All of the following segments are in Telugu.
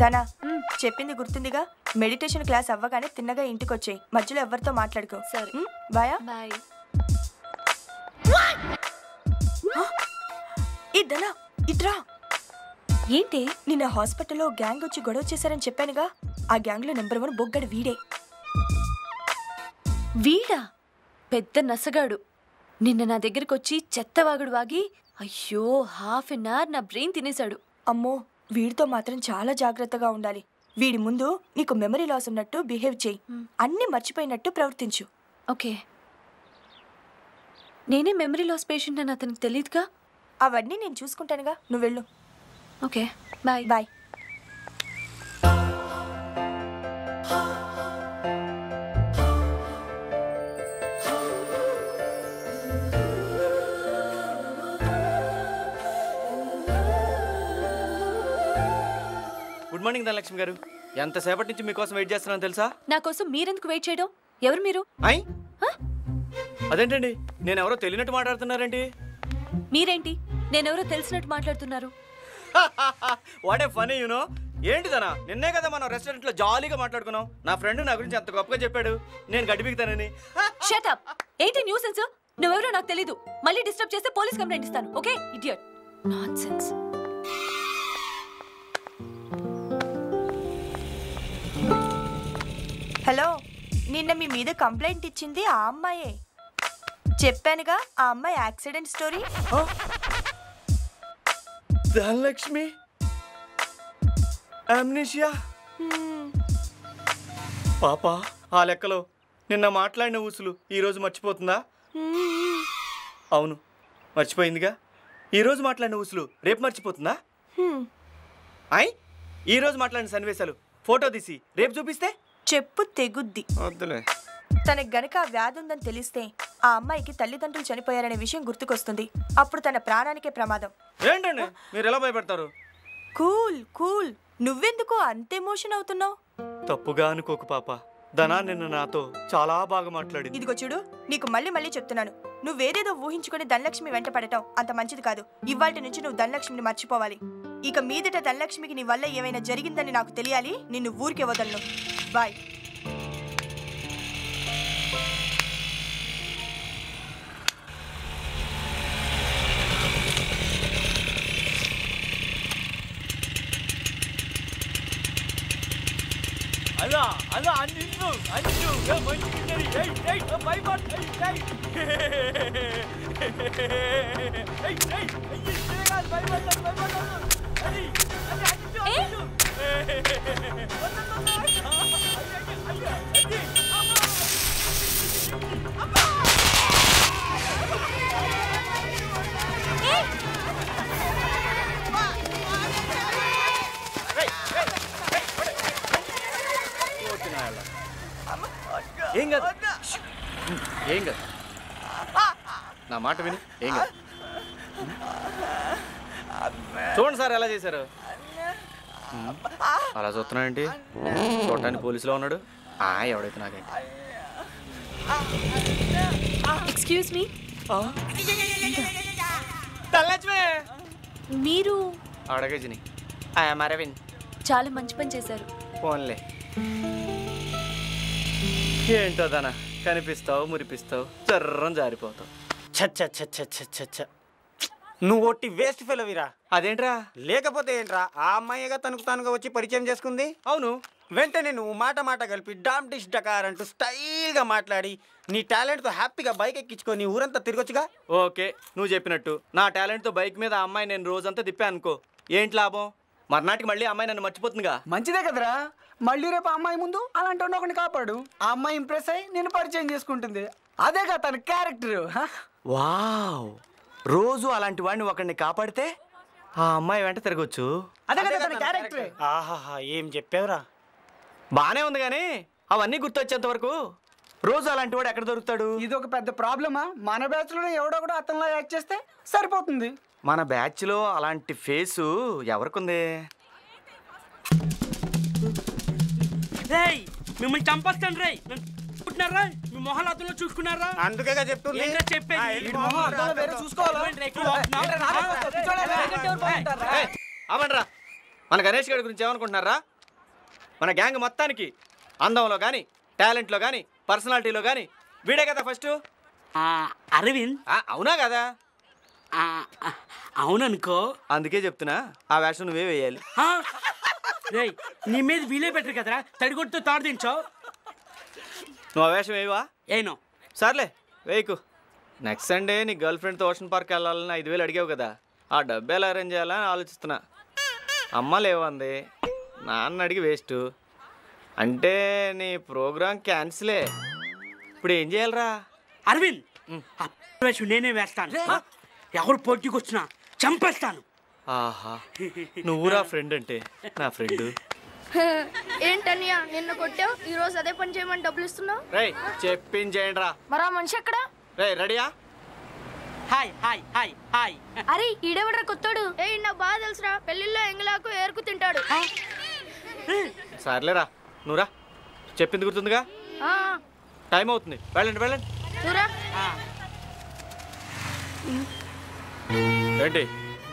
ధనా చెప్పింది గుర్తుందిగా మెడిటేషన్ క్లాస్ అవ్వగానే తిన్నగా ఇంటికి వచ్చాయి మధ్యలో ఎవరితో మాట్లాడుకో సరే. ఉమ్, బాయా బాయ్ ఈ ధనా ఇట్రా ఏంటి నిన్న హాస్పిటల్లో గ్యాంగ్ వచ్చి గొడవ చేశారని చెప్పానుగా ఆ గ్యాంగ్ లో నెంబర్ వన్ బొగ్గడు వీడే వీడా పెద్ద నసగాడు నిన్న నా దగ్గరికి వచ్చి చెత్తవాగుడు వాగి అయ్యో హాఫ్ అన్ అవర్ నా బ్రెయిన్ తినేశాడు అమ్మో వీడితో మాత్రం చాలా జాగ్రత్తగా ఉండాలి వీడి ముందు నీకు మెమరీ లాస్ ఉన్నట్టు బిహేవ్ చేయి అన్ని మర్చిపోయినట్టు ప్రవర్తించు ఓకే నేనే మెమరీ లాస్ పేషెంట్ అని అతనికి తెలియదుగా అవన్నీ నేను చూసుకుంటానుగా నువ్వు వెళ్ళు okay bye bye good morning Dhanalakshmi garu ఎంతసేపటి నుంచి మీకోసం వెయిట్ చేస్తున్నాను తెలుసా నా కోసం మీరెందుకు వెయిట్ చేయడం ఎవరు మీరు అయ్ అదేంటండి నేను ఎవరో తెలియనట్టు మాట్లాడుతున్నారేంటి మీరేంటి నేనెవరో తెలిసినట్టు మాట్లాడుతున్నారు వాట్ ఏ ఫనీ యూనో ఏంటిదనా నిన్నే కదా మనం రెస్టారెంట్ లో జాలీగా మాట్లాడుకున్నాం నా ఫ్రెండ్ నా గురించి అంత గొప్పగా చెప్పాడు నేను గడిపిగుతానని షట్ అప్ ఏంటి న్యూసెన్స్ నువ్వెవరో నాకు తెలీదు మళ్ళీ డిస్టర్బ్ చేస్తే పోలీస్ కంప్లైంట్ ఇస్తాను ఓకే ఇడియట్ నాన్సెన్స్ హలో నిన్న మీ మీద కంప్లైంట్ ఇచ్చింది ఆ అమ్మాయే చెప్పానుగా ఆ అమ్మాయి యాక్సిడెంట్ స్టోరీ ధనలక్ష్మి అమ్నిషియా పాప ఆ లెక్కలో నిన్న మాట్లాడిన ఊసులు ఈరోజు మర్చిపోతుందా అవును మర్చిపోయిందిగా ఈరోజు మాట్లాడిన ఊసులు రేపు మర్చిపోతుందా అయ్ ఈరోజు మాట్లాడిన సన్నివేశాలు ఫోటో తీసి రేపు చూపిస్తే చెప్పు తెగుద్ది వద్దులే తనకు గనక ఆ వ్యాధి ఉందని తెలిస్తే ఆ అమ్మాయికి తల్లిదండ్రులు చనిపోయారనే విషయం గుర్తుకొస్తుంది అప్పుడు తన ప్రాణానికే ప్రమాదం ఏంటండి మీరు ఎలా భయపడతారు కూల్ కూల్ నువ్వెందుకు అంత ఎమోషన్ అవుతున్నావు తప్పుగా అనుకోకు పాప ధనా నిన్న నాతో చాలా బాగా మాట్లాడింది ఇదిగో చూడు నీకు మళ్ళీ మళ్ళీ చెప్తున్నాను నువ్వేదేదో ఊహించుకొని ధనలక్ష్మి వెంట పడటం అంత మంచిది కాదు ఇవాటి నుంచి నువ్వు ధనలక్ష్మిని మర్చిపోవాలి ఇక మీదట ధనలక్ష్మికి నీ వల్ల ఏమైనా జరిగిందని నాకు తెలియాలి నిన్ను ఊరికే వదలను బాయ్ అలా అలా నిన్ను అన్ను మంచి ఏయ్ ఏయ్ భయపడ ఏయ్ ఏయ్ ఏయ్ ఏయ్ భయపడ భయపడ అది అది అన్ను ఏం కాదు ష్. ఏం కాదు నా మాట విని ఏం కాదు చూడండి సార్ ఎలా చేశారు ఉమ్. అలా చూస్తున్నాడండి చూడటానికి పోలీసులో ఉన్నాడు ఆ ఎవడైతే నాకేంటి ఎక్స్క్యూజ్ మీ తల్లచ్మే మీరు అడగజని ఐఎమ్ అరవింద్ చాలా మంచి పని చేశారు ఫోన్లే ఏంటో దన కనిపిస్తావు మురిపిస్తావు చర్రం జారిపోతావు చచ్చ చచ్చ చచ్చ చ నువ్వు ఒట్టి వేస్ట్ ఫెలవిరా అదేంట్రా లేకపోతే ఏంట్రా ఆ అమ్మాయిగా తనకు తానుగా వచ్చి పరిచయం చేసుకుంది అవును వెంటనే నువ్వు మాట మాట కలిపి డామ్ డిష్ డకార్ అంటూ స్టైల్గా మాట్లాడి నీ టాలెంట్తో హ్యాపీగా బైక్ ఎక్కించుకొని ఊరంతా తిరగొచ్చుగా ఓకే నువ్వు చెప్పినట్టు నా టాలెంట్తో బైక్ మీద ఆ అమ్మాయి నేను రోజంతా తిప్పా అనుకో ఏంటి లాభం మర్నాటికి మళ్ళీ ఆ అమ్మాయి నన్ను మర్చిపోతుందిగా మంచిదే కదరా మళ్ళీ రేపు ఆ అమ్మాయి ముందు అలాంటి వాడిని ఒకరిని కాపాడు ఆ అమ్మాయి ఇంప్రెస్ అయ్యి నేను పరిచయం చేసుకుంటుంది అదేగా తన క్యారెక్టర్ వావ్ రోజు అలాంటి వాడిని ఒకరిని కాపాడితే ఆ అమ్మాయి వెంట తిరగొచ్చు అదే కదా తన క్యారెక్టర్ ఆహాహా ఏం చెప్పావురా బానే ఉంది కానీ అవన్నీ గుర్తొచ్చేంత వరకు రోజు అలాంటి వాడు ఎక్కడ దొరుకుతాడు ఇది ఒక పెద్ద ప్రాబ్లమా మన బ్యాచ్ లో ఎవడో కూడా అతనిలా యాక్ట్ చేస్తే సరిపోతుంది మన బ్యాచ్లో అలాంటి ఫేసు ఎవరికుంది రేయ్ మిమ్మల్ని చంపేస్తాను రేయ్ పుట్టినారా మీ మొహాలు అతను చూసుకున్నారా అందుకేగా చెప్తుంది ఏంట్రా చెప్పేది? ఆ, వెళ్ళి వీడి మొహం మొహం అద్దంలో వేరే చూసుకోవాలా? ఏంట్రా ఎక్కువ వాగుతున్నావ్? కూర్చోండి. ఏయ్, ఆపండ్రా మన గణేష్ గారి గురించి ఏమనుకుంటున్నారా మన గ్యాంగ్ మొత్తానికి అందంలో కానీ టాలెంట్లో కానీ పర్సనాలిటీలో కానీ వీడే కదా ఫస్ట్ ఆ, అరవింద్ అవునా కదా ఆ, ఆ, అవుననుకో అందుకే చెప్తున్నా ఆ వేషం నువ్వే వేయాలి ఆ, రేయ్ నీ మీద వీలే బెటర్ కదరా తడిగొట్టుతో తాడు దించావు నువ్వు ఆ వేషం వేయవా ఏనో సర్లే వేయకు నెక్స్ట్ సండే నీ గర్ల్ ఫ్రెండ్తో ఓషన్ పార్క్ వెళ్ళాలని ఐదు వేలు అడిగావు కదా ఆ డబ్బు ఎలా అరేంజ్ చేయాలని ఆలోచిస్తున్నా అమ్మ లేవంది నాన్న అడిగి వేస్ట్ అంటే నీ ప్రోగ్రామ్ క్యాన్సిలే ఇప్పుడు ఏం చేయాలరా అరవింద్ ఆ వేషం నేనే వేస్తాను ఆ, ఎవరు పోటీకి వచ్చినా చంపేస్తాను ఆహా నువ్వురా ఫ్రెండ్ అంటే నా ఫ్రెండ్ ఏంటన్నయ్య నిన్న కొట్టావు ఈ రోజు అదే పని చేయమని డబ్బులు ఇస్తున్నావు రేయ్ చెప్పించేయండి రా మరి ఆ మనిషి ఎక్కడ రే రెడీయా హాయ్ హాయ్ హాయ్ హాయ్ అరే ఈడెవడ్రా కొత్తాడు ఏ నాకు బాగా తెలుసురా పెళ్లిలో ఎంగలాకు ఏరుకు తింటాడు సర్లేరా నువ్వురా చెప్పింది గుర్తుందిగా ఆ, టైం అవుతుంది వెళ్ళండి వెళ్ళండి చూరా ఆ, ఏంటి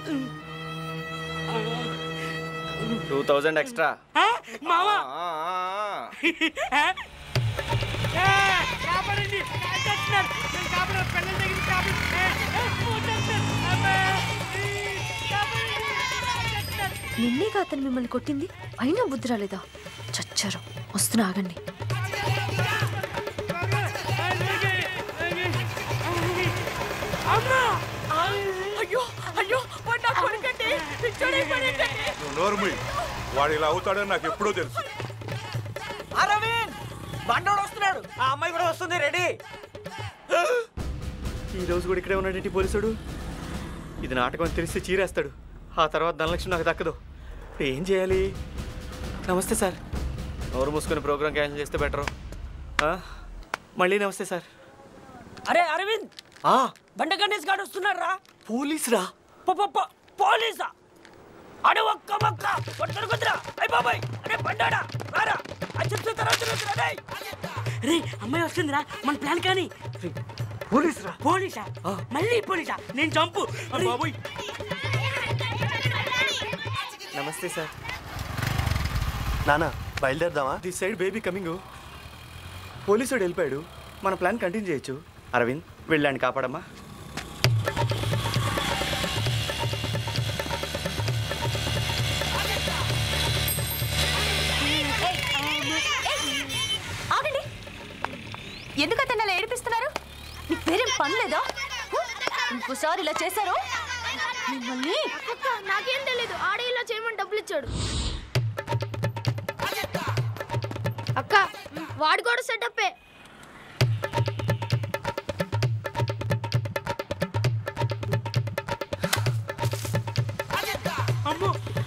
టూ థౌజండ్ ఎక్స్ట్రా ఆ, మావా ఆ? ఏ, కాపాడండి కాపాడుతున్నారు. నన్ను కాపాడు, పిల్లల దగ్గర కాపాడు. ఏ, ఏ, వచ్చేస్తున్నారు. అబ్బా. ఈ, కాపాడండి. వచ్చేస్తున్నారు. నిన్నేగా అతను మిమ్మల్ని కొట్టింది అయినా బుద్ధి రాలేదా చచ్చారు వస్తున్నా ఆగండి అమ్మా అయ్యో అయ్యో వాడు నా కొడుకండి పిచ్చోడైపోయాడండి. నోర్ముయ్ వాడు ఇలా అవుతాడని నాకు ఎప్పుడో తెలుసు అరవింద్ బండోడు వస్తున్నాడు ఆ అమ్మాయి కూడా వస్తుంది రెడీ ఈ రోజు కూడా ఇక్కడే ఉన్నాడేంటి పోలీసుడు ఇది నాటకం అని తెలిస్తే చీరేస్తాడు ఆ తర్వాత ధనలక్ష్మి నాకు దక్కదు ఇప్పుడు ఏం చేయాలి నమస్తే సార్ నోరు మూసుకొని ప్రోగ్రామ్ క్యాన్సిల్ చేస్తే బెటరు మళ్ళీ నమస్తే సార్ అరే అరవింద్ ఆ, బండ గణేష్ గారు వస్తున్నారా పోలీస్ రా పోలీసా అడే ఒక్క మొక్క కొట్టరు కుదరా అయ్య బాబాయ్ అరే బండాడా రారా అచ్చి తర్వాత రే అమ్మాయి వస్తుందిరా మన ప్లాన్ కానీ పోలీస్ రా పోలీసా మళ్ళీ పోలీసా నేను చంపు అరే బాబోయ్ నమస్తే సార్ నానా బయలుదేరదామా దిస్ సైడ్ బేబీ కమింగ్ పోలీసుడు వెళ్ళిపోయాడు మన ప్లాన్ కంటిన్యూ చేయొచ్చు అరవింద్ వెళ్ళండి కాపాడమ్మా ఆగండి ఎందుకు అతను అలా ఏడిపిస్తున్నారు మీకు వేరేం పని లేదా ఇంకోసారి ఇలా చేశారు మిమ్మల్ని అక్క నాకేం తెలీదు ఆడే ఇలా చేయమని డబ్బులు ఇచ్చాడు అక్క వాడు కూడా సెటప్పే అమ్మో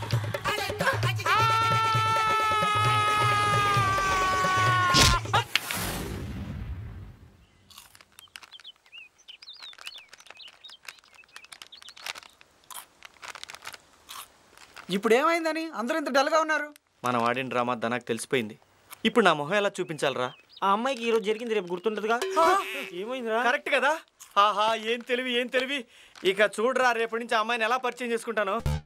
ఇప్పుడు ఏమైందని అందరూ ఇంత డల్గా ఉన్నారు మనం ఆడిన డ్రామా ధనాకు తెలిసిపోయింది ఇప్పుడు నా మొహం ఎలా చూపించాలరా ఆ అమ్మాయికి ఈ రోజు జరిగింది రేపు గుర్తుంటదిగా ఏమైందిరా కరెక్ట్ కదా ఆహా ఏం తెలివి ఏం తెలివి ఇక చూడరా రేపటి నుంచి ఆ అమ్మాయిని ఎలా పరిచయం చేసుకుంటాను